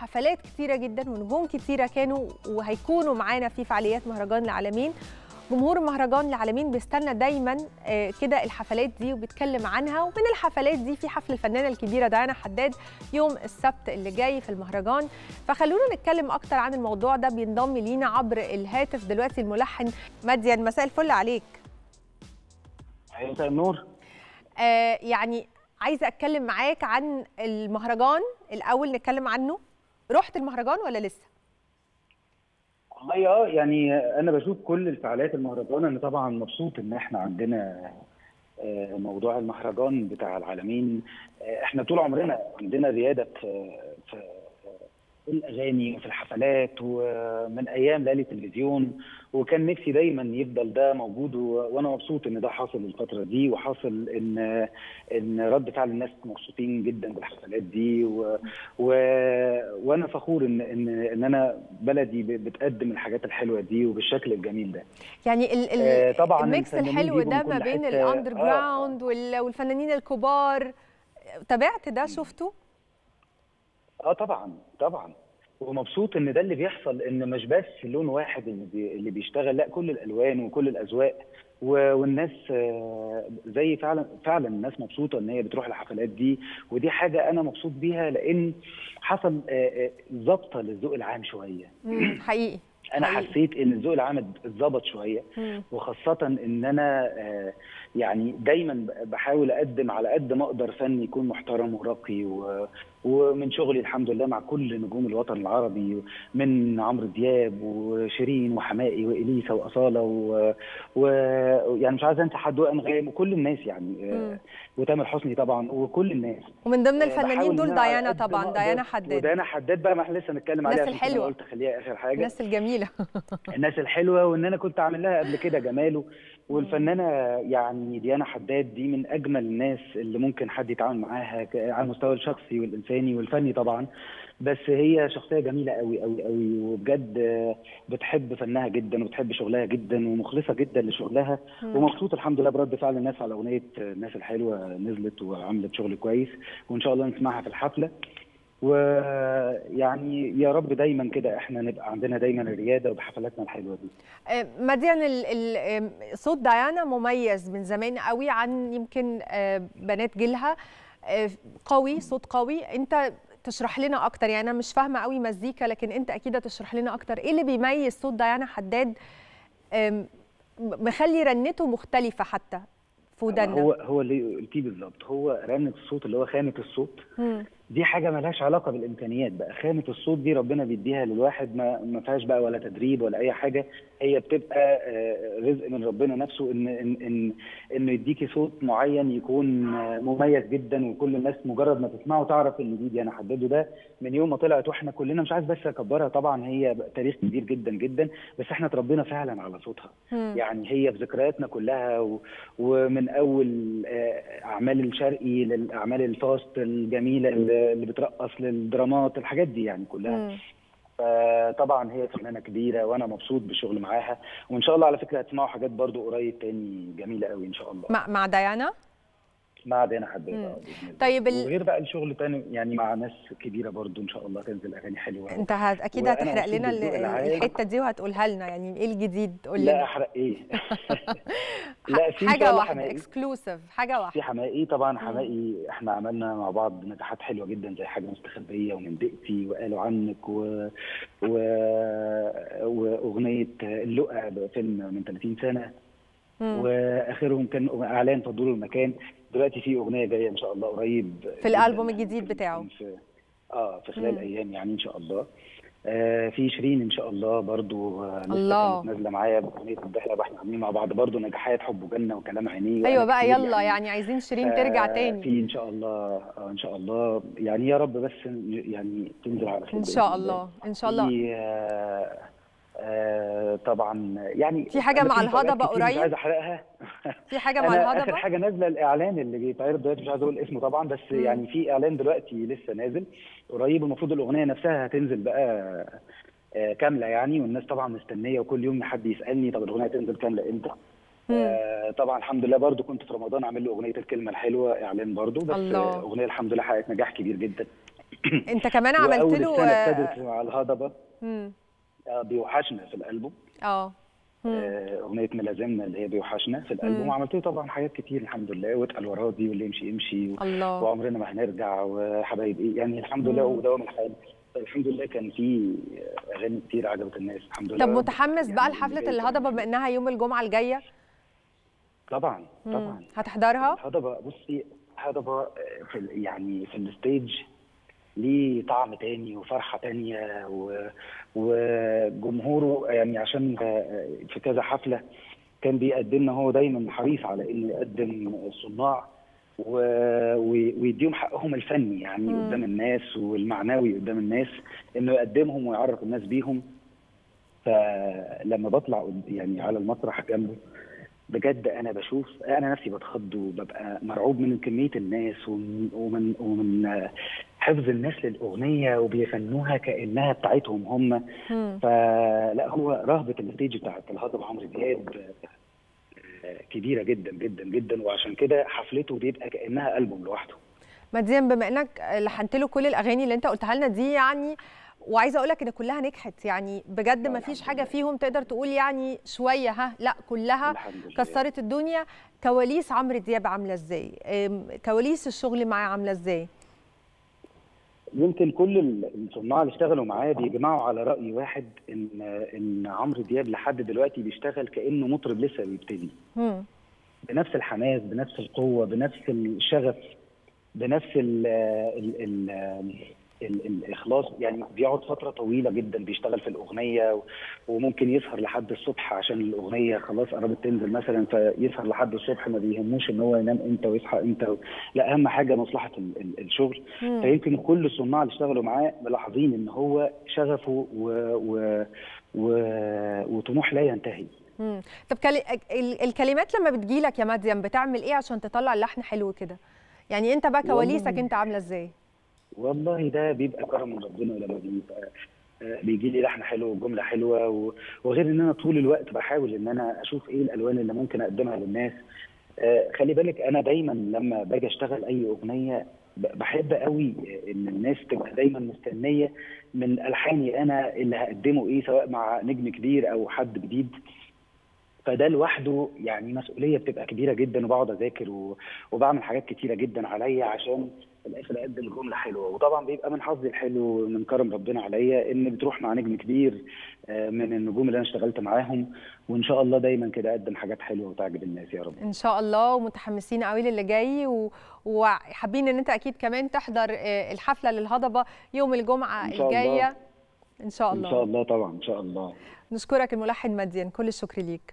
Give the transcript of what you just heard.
حفلات كتيره جدا ونجوم كتيره كانوا وهيكونوا معانا في فعاليات مهرجان العالمين جمهور مهرجان العالمين بيستنى دايما آه، كده الحفلات دي وبيتكلم عنها ومن الحفلات دي في حفل الفنانه الكبيره ديانا حداد يوم السبت اللي جاي في المهرجان فخلونا نتكلم اكتر عن الموضوع ده بينضم لينا عبر الهاتف دلوقتي الملحن مديان مساء الفل عليك مساء النور آه يعني عايزه اتكلم معاك عن المهرجان الاول نتكلم عنه رحت المهرجان ولا لسه والله اه يعني انا بشوف كل الفعاليات المهرجان انا طبعا مبسوط ان احنا عندنا آه، موضوع المهرجان بتاع العالمين آه، احنا طول عمرنا عندنا رياده في في في الاغاني وفي الحفلات ومن ايام ليالي التلفزيون وكان نفسي دايما يفضل ده موجود و- وانا مبسوط ان ده حاصل الفتره دي وحاصل ان ان رد فعل الناس مبسوطين جدا بالحفلات دي و... و... وانا فخور ان ان ان انا بلدي ب- بتقدم الحاجات الحلوه دي وبالشكل الجميل ده يعني ال ال آه، طبعا الميكس الفنانين الحلو بيجوا ده من ما كل بين حتة. الاندر آه. جراوند وال- والفنانين الكبار تابعت ده شفته اه طبعا طبعا ومبسوط ان ده اللي بيحصل ان مش بس لون واحد اللي, بي... اللي بيشتغل لا كل الالوان وكل الاذواق و... والناس آه، زي فعلا فعلا الناس مبسوطه ان هي بتروح الحفلات دي ودي حاجه انا مبسوط بيها لان حصل آه، آه، ظبطه للذوق العام شويه مم، حقيقي انا حقيقي. حسيت ان الذوق العام اتظبط شويه مم. وخاصة إن أنا آه، يعني دايما بحاول أقدم على قد ما أقدر فن يكون محترم ورقي و- ومن شغلي الحمد لله مع كل نجوم الوطن العربي من عمرو دياب وشيرين وحمائي وإليسا وأصالة و- ويعني مش عايز أنسى حد وأنغام وكل الناس يعني آه، مم. وتامر حسني طبعا وكل الناس ومن ضمن آه، الفنانين بحاول دول إن أنا على ديانا قد ما طبعا أقدر- ديانا حداد وديانا حداد بقى ما احنا لسه هنتكلم الناس عليها عشان كده الحلوة. قلت خليها آخر حاجة الناس الجميله الناس الحلوه وان انا كنت عامل لها قبل كده جماله والفنانه يعني ديانا حداد دي من اجمل الناس اللي ممكن حد يتعامل معاها ك- على المستوى الشخصي والانساني والفني طبعا بس هي شخصيه جميله قوي قوي قوي وبجد آه، بتحب فنها جدا وبتحب شغلها جدا ومخلصه جدا لشغلها مم. ومبسوط الحمد لله برد فعل الناس على اغنيه آه، الناس الحلوه نزلت وعملت شغل كويس وان شاء الله نسمعها في الحفله ويعني يا رب دايما كده احنا نبقى عندنا دايما الرياده وبحفلاتنا الحلوه دي آه، مديان ال- ال- آم، صوت ديانا مميز من زمان قوي عن يمكن آه، بنات جيلها آه، قوي صوت قوي انت تشرح لنا اكتر يعني انا مش فاهمه قوي مزيكا لكن انت اكيد هتشرح لنا اكتر ايه اللي بيميز صوت ديانا حداد آم، مخلي رنته مختلفه حتى في ودنا هو هو اللي قلتيه بالظبط هو رنه الصوت اللي هو خامه الصوت مم. دي حاجه ملهاش علاقه بالامكانيات بقى خامه الصوت دي ربنا بيديها للواحد ما ما فيهاش بقى ولا تدريب ولا اي حاجه هي بتبقى آه، رزق من ربنا نفسه ان ان ان انه يديكي صوت معين يكون آه، مميز جدا وكل الناس مجرد ما تسمعه تعرف ان دي ديانا حداد ده من يوم ما طلعت واحنا كلنا مش عايز بس اكبرها طبعا هي تاريخ كبير جدا جدا بس احنا اتربينا فعلا على صوتها مم. يعني هي في ذكرياتنا كلها و... ومن اول آه، اعمال الشرقي للاعمال الفاست الجميله اللي اللي بترقص للدرامات الحاجات دي يعني كلها مم. فطبعا هي فنانه كبيره وانا مبسوط بالشغل معاها وان شاء الله على فكره هتسمعوا حاجات برضو قريب تاني جميله قوي ان شاء الله مع مع ديانا مع دينا حداد مم. آه، بإذن الله. طيب ال- وغير بقى الشغل تاني يعني مع ناس كبيره برضو ان شاء الله تنزل اغاني حلوه انت هت... اكيد وأنا هتحرق مبسوط لنا ال- بالذوق العام. الحته دي وهتقولها لنا يعني ايه الجديد قول لا لنا احرق ايه لا في إن شاء حاجه الله واحده حماقي. اكسكلوسيف حاجه واحده في حماقي طبعا حماقي احنا عملنا مع بعض نجاحات حلوه جدا زي حاجه مستخبيه ومن دقتي وقالوا عنك و... و... واغنيه اللقا فيلم من 30 سنه مم. واخرهم كان اعلان فضول المكان دلوقتي في اغنيه جايه ان شاء الله قريب في جداً الألبوم يعني الجديد ممكن بتاعه. يكون في اه في خلال مم. ايام يعني ان شاء الله آه في شيرين ان شاء الله برضو آه لسه الله. كانت نازله معايا باغنيه الدحله احنا عاملين مع بعض برضو نجاحات حب وجنه وكلام عينيه ايوه وأنا بقى كتير يلا يعني عايزين شيرين ترجع تاني في ان شاء الله آه ان شاء الله يعني يا رب بس يعني تنزل على خير ان بإذن شاء الله ان شاء الله في آه آه طبعا يعني في حاجة أنا مع مفاجآت الهضبة كتير مش قريب؟ عايز احرقها في حاجه مع انا اخر الهضبه حاجه نازله الاعلان اللي بيتعرض دلوقتي مش عايز اقول اسمه طبعا بس مم. يعني في اعلان دلوقتي لسه نازل قريب المفروض الاغنيه نفسها هتنزل بقى آه، كامله يعني والناس طبعا مستنيه وكل يوم حد يسالني طب الاغنيه تنزل كامله امتى مم. آه، طبعا الحمد لله برضو كنت في رمضان عامل له اغنيه الكلمه الحلوه اعلان برضو بس الله. آه، اغنيه الحمد لله حققت نجاح كبير جدا انت كمان عملت وأول له السنة آه، ابتدت مع الهضبة مم. آه، بيوحشنا في الألبوم اه مم. آه، أغنية ملازمنا اللي هي بيوحشنا في الألبوم مم. عملت له طبعا حاجات كتير الحمد لله واتقل وراضي واللي يمشي يمشي و... الله وعمرنا ما هنرجع وحبايب ايه يعني الحمد لله مم. ودوام الحال الحمد لله كان في اغاني كتير عجبت الناس الحمد لله طب متحمس بقى يعني لحفله اللي جاي الهضبه كمان. بما انها يوم الجمعه الجايه طبعا مم. طبعا هتحضرها الهضبه بصي الهضبه في ال- يعني في الستيج ليه طعم تاني وفرحه تانيه و... وجمهوره يعني عشان في كذا حفله كان بيقدمنا هو دايما حريص على انه يقدم صناع و... و- ويديهم حقهم الفني يعني مم. قدام الناس والمعنوي قدام الناس انه يقدمهم ويعرف الناس بيهم فلما بطلع قد- يعني على المسرح جنبه بجد انا بشوف انا نفسي بتخض وببقى مرعوب من كميه الناس ومن ومن, ومن آه، حفظ الناس للاغنيه وبيغنوها كانها بتاعتهم هم مم. فلا هو رهبه الستيج بتاعت الهضبه عمرو دياب آه، كبيره جدا جدا جدا وعشان كده حفلته بيبقى كانها البوم لوحده مديان بما انك لحنت له كل الاغاني اللي انت قلتها لنا دي يعني وعايزه اقول لك ان كلها نجحت يعني بجد ما فيش الحمد حاجه لله. فيهم تقدر تقول يعني شويه ها لا كلها الحمد لله كسرت الدنيا كواليس عمرو دياب عامله ازاي أم، كواليس الشغل معاه عامله ازاي يمكن كل ال- الصناع اللي اشتغلوا معاه بيجمعوا على راي واحد ان ان عمرو دياب لحد دلوقتي بيشتغل كانه مطرب لسه بيبتدي مم. بنفس الحماس بنفس القوه بنفس الشغف بنفس ال ال ال ال الاخلاص يعني بيقعد فتره طويله جدا بيشتغل في الاغنيه و- وممكن يسهر لحد الصبح عشان الاغنيه خلاص قربت تنزل مثلا فيسهر لحد الصبح ما بيهموش ان هو ينام امتى ويصحى امتى لا اهم حاجه مصلحه ال ال الشغل مم. فيمكن كل الصناع اللي اشتغلوا معاه ملاحظين ان هو شغفه و و و وطموح لا ينتهي مم. طب كلي... ال- الكلمات لما بتجيلك يا مديان بتعمل ايه عشان تطلع اللحن حلو كده يعني انت بقى كواليسك والله- انت عامله ازاي والله ده بيبقى كرم من ربنا لما بيبقى آه، بيجي لي لحن حلو وجمله حلوه و- وغير ان انا طول الوقت بحاول ان انا اشوف ايه الالوان اللي ممكن اقدمها للناس آه، خلي بالك انا دايما لما باجي اشتغل اي اغنيه ب- بحب قوي ان الناس تبقى دايما مستنيه من الحاني انا اللي هقدمه ايه سواء مع نجم كبير او حد جديد فده لوحده يعني مسؤوليه بتبقى كبيره جدا وبقعد اذاكر و- وبعمل حاجات كتيره جدا عليا عشان في الاخر اقدم جمله حلوه وطبعا بيبقى من حظي الحلو من كرم ربنا عليا ان بتروح مع نجم كبير آه، من النجوم اللي انا اشتغلت معاهم وان شاء الله دايما كده اقدم حاجات حلوه وتعجب الناس يا رب ان شاء الله ومتحمسين قوي للي جاي و... وحابين ان انت اكيد كمان تحضر آه، الحفله للهضبه يوم الجمعه إن شاء الله. الجايه ان شاء ان الله شاء الله طبعا ان شاء الله نشكرك الملحن مديان كل الشكر ليك